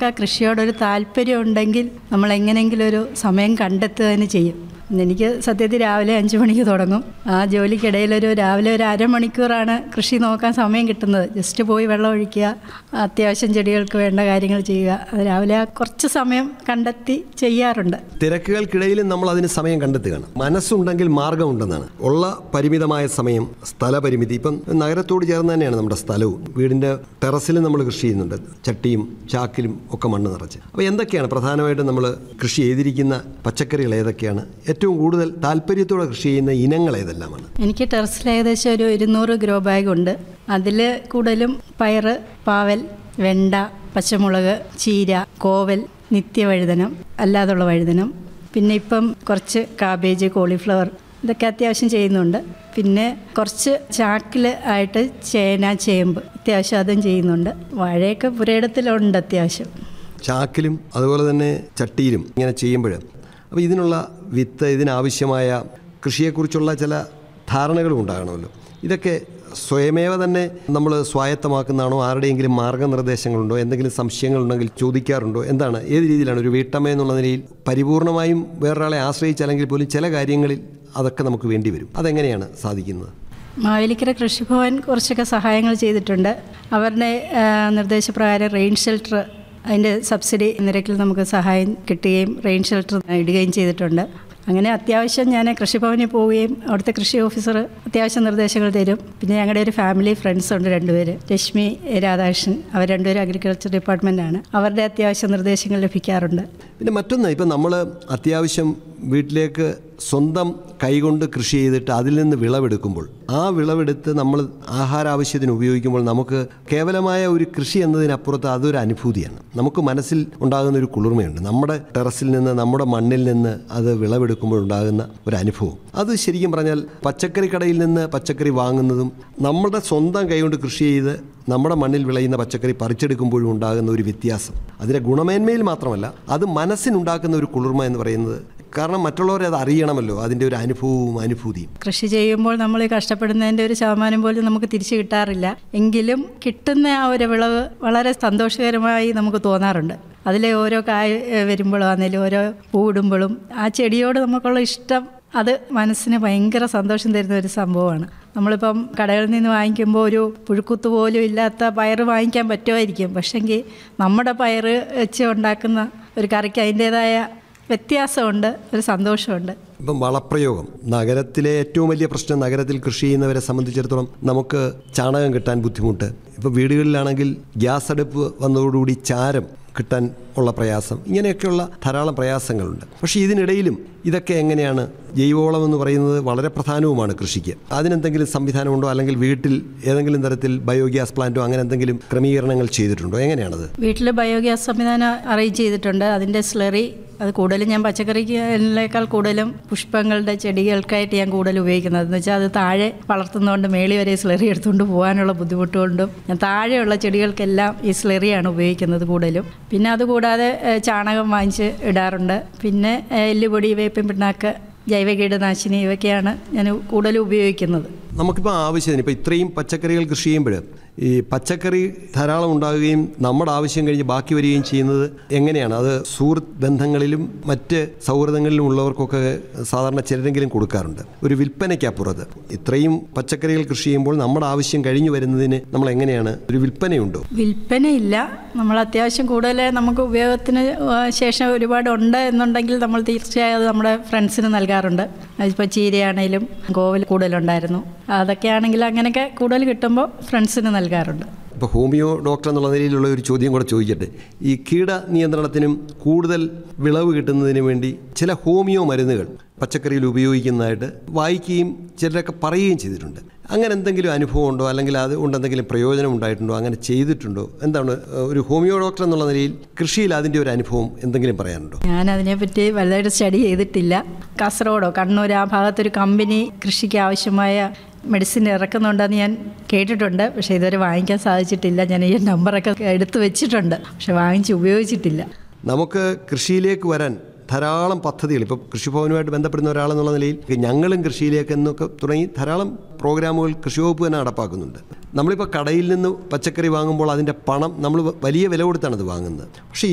നമുക്ക് ആ കൃഷിയോടൊരു താല്പര്യം ഉണ്ടെങ്കിൽ നമ്മൾ എങ്ങനെയെങ്കിലും ഒരു സമയം കണ്ടെത്തുക തന്നെ ചെയ്യും എനിക്ക് സത്യത്തിൽ രാവിലെ അഞ്ച് മണിക്ക് തുടങ്ങും ആ ജോലിക്കിടയിൽ ഒരു രാവിലെ ഒരു അരമണിക്കൂറാണ് കൃഷി നോക്കാൻ സമയം കിട്ടുന്നത് ജസ്റ്റ് പോയി വെള്ളം ഒഴിക്കുക അത്യാവശ്യം ചെടികൾക്ക് വേണ്ട കാര്യങ്ങൾ ചെയ്യുക അത് രാവിലെ ആ കുറച്ച് സമയം കണ്ടെത്തി ചെയ്യാറുണ്ട് തിരക്കുകൾക്കിടയിലും നമ്മൾ അതിന് സമയം കണ്ടെത്തുകയാണ് മനസ്സുണ്ടെങ്കിൽ മാർഗമുണ്ടെന്നാണ് ഉള്ള പരിമിതമായ സമയം സ്ഥലപരിമിതി ഇപ്പം നഗരത്തോട് ചേർന്ന് തന്നെയാണ് നമ്മുടെ സ്ഥലവും വീടിൻ്റെ ടെറസിലും നമ്മൾ കൃഷി ചെയ്യുന്നുണ്ട് ചട്ടിയും ചാക്കിലും ഒക്കെ മണ്ണ് നിറച്ച് അപ്പോൾ എന്തൊക്കെയാണ് പ്രധാനമായിട്ടും നമ്മൾ കൃഷി ചെയ്തിരിക്കുന്ന പച്ചക്കറികൾ ഏതൊക്കെയാണ് ഏറ്റവും കൂടുതൽ താല്പര്യത്തോടെ കൃഷി ചെയ്യുന്ന ഇനങ്ങൾ ഏതെല്ലാമാണ് എനിക്ക് ടെറസിൽ ഏകദേശം ഒരു ഇരുന്നൂറ് ഗ്രോ ബാഗ് ഉണ്ട് അതിൽ കൂടുതലും പയറ് പാവൽ വെണ്ട പച്ചമുളക് ചീര കോവൽ നിത്യവഴുതനം അല്ലാതുള്ള വഴുതനം പിന്നെ ഇപ്പം കുറച്ച് കാബേജ് കോളിഫ്ലവർ ഇതൊക്കെ അത്യാവശ്യം ചെയ്യുന്നുണ്ട് പിന്നെ കുറച്ച് ചാക്കിൽ ആയിട്ട് ചേന ചേമ്പ് അത്യാവശ്യം അതും ചെയ്യുന്നുണ്ട് വാഴയൊക്കെ പുരയിടത്തിലുണ്ട് അത്യാവശ്യം ചാക്കിലും അതുപോലെ തന്നെ ചട്ടിയിലും ഇങ്ങനെ ചെയ്യുമ്പോൾ അപ്പോൾ ഇതിനുള്ള വിത്ത് ഇതിനാവശ്യമായ കൃഷിയെക്കുറിച്ചുള്ള ചില ധാരണകളും ഉണ്ടാകണമല്ലോ ഇതൊക്കെ സ്വയമേവ തന്നെ നമ്മൾ സ്വായത്തമാക്കുന്നതാണോ ആരുടെയെങ്കിലും മാർഗ്ഗനിർദ്ദേശങ്ങളുണ്ടോ എന്തെങ്കിലും സംശയങ്ങളുണ്ടെങ്കിൽ ചോദിക്കാറുണ്ടോ എന്താണ് ഏത് രീതിയിലാണ് ഒരു വീട്ടമ്മ എന്നുള്ള നിലയിൽ പരിപൂർണമായും വേറൊരാളെ ആശ്രയിച്ചല്ലെങ്കിൽ പോലും ചില കാര്യങ്ങളിൽ അതൊക്കെ നമുക്ക് വേണ്ടി വരും അതെങ്ങനെയാണ് സാധിക്കുന്നത് മാവേലിക്കര കൃഷിഭവൻ കുറച്ചൊക്കെ സഹായങ്ങൾ ചെയ്തിട്ടുണ്ട് അവരുടെ ആ, നിർദ്ദേശപ്രകാരം റെയിൻ ഷെൽട്ടർ അതിൻ്റെ സബ്സിഡി നിരക്കിൽ നമുക്ക് സഹായം കിട്ടുകയും റെയിൻ ഷെൽട്ടർ ഇടുകയും ചെയ്തിട്ടുണ്ട് അങ്ങനെ അത്യാവശ്യം ഞാൻ കൃഷിഭവനിൽ പോവുകയും അവിടുത്തെ കൃഷി ഓഫീസർ അത്യാവശ്യം നിർദ്ദേശങ്ങൾ തരും പിന്നെ ഞങ്ങളുടെ ഒരു ഫാമിലി ഫ്രണ്ട്സ് ഉണ്ട് രണ്ടുപേര് രശ്മി രാധാകൃഷ്ണൻ അവർ രണ്ടുപേരും അഗ്രികൾച്ചർ ഡിപ്പാർട്ട്മെൻറ്റാണ് അവരുടെ അത്യാവശ്യം നിർദ്ദേശങ്ങൾ ലഭിക്കാറുണ്ട് പിന്നെ മറ്റൊന്ന് ഇപ്പം നമ്മൾ അത്യാവശ്യം വീട്ടിലേക്ക് സ്വന്തം കൈകൊണ്ട് കൃഷി ചെയ്തിട്ട് അതിൽ നിന്ന് വിളവെടുക്കുമ്പോൾ ആ വിളവെടുത്ത് നമ്മൾ ആഹാര ആവശ്യത്തിന് ഉപയോഗിക്കുമ്പോൾ നമുക്ക് കേവലമായ ഒരു കൃഷി എന്നതിനപ്പുറത്ത് അതൊരു അനുഭൂതിയാണ് നമുക്ക് മനസ്സിൽ ഉണ്ടാകുന്ന ഒരു കുളിർമയുണ്ട് നമ്മുടെ ടെറസിൽ നിന്ന് നമ്മുടെ മണ്ണിൽ നിന്ന് അത് വിളവെടുക്കുമ്പോൾ ഉണ്ടാകുന്ന ഒരു അനുഭവം അത് ശരിക്കും പറഞ്ഞാൽ പച്ചക്കറി കടയിൽ നിന്ന് പച്ചക്കറി വാങ്ങുന്നതും നമ്മുടെ സ്വന്തം കൈകൊണ്ട് കൃഷി ചെയ്ത് നമ്മുടെ മണ്ണിൽ വിളയുന്ന പച്ചക്കറി പറിച്ചെടുക്കുമ്പോഴും ഉണ്ടാകുന്ന ഒരു വ്യത്യാസം അതിൻ്റെ ഗുണമേന്മയിൽ മാത്രമല്ല അത് മനസ്സിനുണ്ടാക്കുന്ന ഒരു കുളിർമ എന്ന് പറയുന്നത് കാരണം മറ്റുള്ളവരെ അത് അറിയണമല്ലോ അതിൻ്റെ ഒരു അനുഭവവും അനുഭൂതിയും കൃഷി ചെയ്യുമ്പോൾ നമ്മൾ കഷ്ടപ്പെടുന്നതിൻ്റെ ഒരു ശതമാനം പോലും നമുക്ക് തിരിച്ചു കിട്ടാറില്ല എങ്കിലും കിട്ടുന്ന ആ ഒരു വിളവ് വളരെ സന്തോഷകരമായി നമുക്ക് തോന്നാറുണ്ട് അതിലെ ഓരോ കായ ഏഹ്, വരുമ്പോഴും ആണെങ്കിലും ഓരോ പൂവിടുമ്പോഴും ആ ചെടിയോട് നമുക്കുള്ള ഇഷ്ടം അത് മനസ്സിന് ഭയങ്കര സന്തോഷം തരുന്ന ഒരു സംഭവമാണ് നമ്മളിപ്പം കടകളിൽ നിന്ന് വാങ്ങിക്കുമ്പോൾ ഒരു പുഴുക്കുത്ത് പോലും ഇല്ലാത്ത പയറ് വാങ്ങിക്കാൻ പറ്റുമായിരിക്കും പക്ഷെങ്കിൽ നമ്മുടെ പയറ് വെച്ച് ഉണ്ടാക്കുന്ന ഒരു കറിക്ക് അതിൻ്റേതായ വ്യത്യാസമുണ്ട് ഒരു സന്തോഷമുണ്ട് ഇപ്പം വളപ്രയോഗം നഗരത്തിലെ ഏറ്റവും വലിയ പ്രശ്നം നഗരത്തിൽ കൃഷി ചെയ്യുന്നവരെ സംബന്ധിച്ചിടത്തോളം നമുക്ക് ചാണകം കിട്ടാൻ ബുദ്ധിമുട്ട് ഇപ്പോൾ വീടുകളിലാണെങ്കിൽ ഗ്യാസ് അടുപ്പ് വന്നതോടുകൂടി ചാരം കിട്ടാൻ ഉള്ള പ്രയാസം ഇങ്ങനെയൊക്കെയുള്ള ധാരാളം പ്രയാസങ്ങളുണ്ട് പക്ഷേ ഇതിനിടയിലും ഇതൊക്കെ എങ്ങനെയാണ് ജൈവവളം എന്ന് പറയുന്നത് വളരെ പ്രധാനവുമാണ് കൃഷിക്ക് അതിനെന്തെങ്കിലും സംവിധാനമുണ്ടോ അല്ലെങ്കിൽ വീട്ടിൽ ഏതെങ്കിലും തരത്തിൽ ബയോഗ്യാസ് പ്ലാന്റോ അങ്ങനെ എന്തെങ്കിലും ക്രമീകരണങ്ങൾ ചെയ്തിട്ടുണ്ടോ എങ്ങനെയാണത് വീട്ടിൽ ബയോഗ്യാസ് സംവിധാനം അറേഞ്ച് ചെയ്തിട്ടുണ്ട് അതിൻ്റെ സ്ലറി അത് കൂടുതലും ഞാൻ പച്ചക്കറിക്കേക്കാൾ കൂടുതലും പുഷ്പങ്ങളുടെ ചെടികൾക്കായിട്ട് ഞാൻ കൂടുതൽ ഉപയോഗിക്കുന്നത് എന്ന് വെച്ചാൽ അത് താഴെ വളർത്തുന്നതുകൊണ്ട് മേളി വരെ സ്ലറി എടുത്തുകൊണ്ട് പോകാനുള്ള ബുദ്ധിമുട്ട് കൊണ്ടും ഞാൻ താഴെയുള്ള ചെടികൾക്കെല്ലാം ഈ സ്ലറിയാണ് ഉപയോഗിക്കുന്നത് കൂടുതലും പിന്നെ അതുകൂടാതെ ഏഹ്, ചാണകം വാങ്ങിച്ച് ഇടാറുണ്ട് പിന്നെ ഏഹ്, എല്ലുപൊടി വേപ്പിൻ പിണ്ണാക്ക് ജൈവ കീടനാശിനി ഇവയൊക്കെയാണ് ഞാൻ കൂടുതലും ഉപയോഗിക്കുന്നത് നമുക്കിപ്പോൾ ആവശ്യത്തിന് ഇപ്പോൾ ഇത്രയും പച്ചക്കറികൾ കൃഷി ചെയ്യുമ്പോൾ ഈ പച്ചക്കറി ധാരാളം ഉണ്ടാകുകയും നമ്മുടെ ആവശ്യം കഴിഞ്ഞ് ബാക്കി വരികയും ചെയ്യുന്നത് എങ്ങനെയാണ് അത് സുഹൃത്ത് ബന്ധങ്ങളിലും മറ്റ് സൗഹൃദങ്ങളിലും ഉള്ളവർക്കൊക്കെ സാധാരണ ചിലരെങ്കിലും കൊടുക്കാറുണ്ട് ഒരു വിൽപ്പനയ്ക്കപ്പുറത്ത് ഇത്രയും പച്ചക്കറികൾ കൃഷി ചെയ്യുമ്പോൾ നമ്മുടെ ആവശ്യം കഴിഞ്ഞു വരുന്നതിന് നമ്മൾ എങ്ങനെയാണ് ഒരു വിൽപ്പനയുണ്ടോ വിൽപ്പനയില്ല നമ്മൾ അത്യാവശ്യം കൂടുതൽ നമുക്ക് ഉപയോഗത്തിന് ആ, ശേഷം ഒരുപാട് ഉണ്ട് എന്നുണ്ടെങ്കിൽ നമ്മൾ തീർച്ചയായും അത് നമ്മുടെ ഫ്രണ്ട്സിന് നൽകാറുണ്ട് അതിപ്പോൾ ചീരയാണേലും കോവൽ കൂടുതലുണ്ടായിരുന്നു അതൊക്കെ ആണെങ്കിൽ അങ്ങനെയൊക്കെ കൂടുതൽ കിട്ടുമ്പോൾ ഫ്രണ്ട്സിന് നൽകാറുണ്ട് ഇപ്പോൾ ഹോമിയോ ഡോക്ടർ എന്നുള്ള നിലയിലുള്ള ഒരു ചോദ്യം കൂടെ ചോദിക്കട്ടെ ഈ കീട നിയന്ത്രണത്തിനും കൂടുതൽ വിളവ് കിട്ടുന്നതിന് വേണ്ടി ചില ഹോമിയോ മരുന്നുകൾ പച്ചക്കറിയിൽ ഉപയോഗിക്കുന്നതായിട്ട് വായിക്കുകയും ചിലരൊക്കെ പറയുകയും ചെയ്തിട്ടുണ്ട് അങ്ങനെ എന്തെങ്കിലും അനുഭവം ഉണ്ടോ അല്ലെങ്കിൽ അത് കൊണ്ട് എന്തെങ്കിലും പ്രയോജനം ഉണ്ടായിട്ടുണ്ടോ അങ്ങനെ ചെയ്തിട്ടുണ്ടോ എന്താണ് ഏഹ്, ഒരു ഹോമിയോ ഡോക്ടർ എന്നുള്ള നിലയിൽ കൃഷിയിൽ അതിൻ്റെ ഒരു അനുഭവം എന്തെങ്കിലും പറയാനുണ്ടോ ഞാൻ അതിനെപ്പറ്റി വലുതായിട്ട് സ്റ്റഡി ചെയ്തിട്ടില്ല കാസർഗോഡോ കണ്ണൂർ ആ ഭാഗത്തൊരു കമ്പനി കൃഷിക്ക് ആവശ്യമായ മെഡിസിൻ ഇറക്കുന്നുണ്ടെന്ന് ഞാൻ കേട്ടിട്ടുണ്ട് പക്ഷേ ഇതുവരെ വാങ്ങിക്കാൻ സാധിച്ചിട്ടില്ല ഞാൻ ഈ നമ്പറൊക്കെ എടുത്തു വെച്ചിട്ടുണ്ട് പക്ഷെ വാങ്ങിച്ച് ഉപയോഗിച്ചിട്ടില്ല നമുക്ക് കൃഷിയിലേക്ക് വരാൻ ധാരാളം പദ്ധതികൾ ഇപ്പോൾ കൃഷിഭവനുമായിട്ട് ബന്ധപ്പെടുന്ന ഒരാളെന്നുള്ള നിലയിൽ ഞങ്ങളും കൃഷിയിലേക്ക് എന്നൊക്കെ തുടങ്ങി ധാരാളം പ്രോഗ്രാമുകൾ കൃഷി വകുപ്പ് തന്നെ നടപ്പാക്കുന്നുണ്ട് നമ്മളിപ്പോൾ കടയിൽ നിന്ന് പച്ചക്കറി വാങ്ങുമ്പോൾ അതിൻ്റെ പണം നമ്മൾ വലിയ വില കൊടുത്താണ് അത് വാങ്ങുന്നത് പക്ഷേ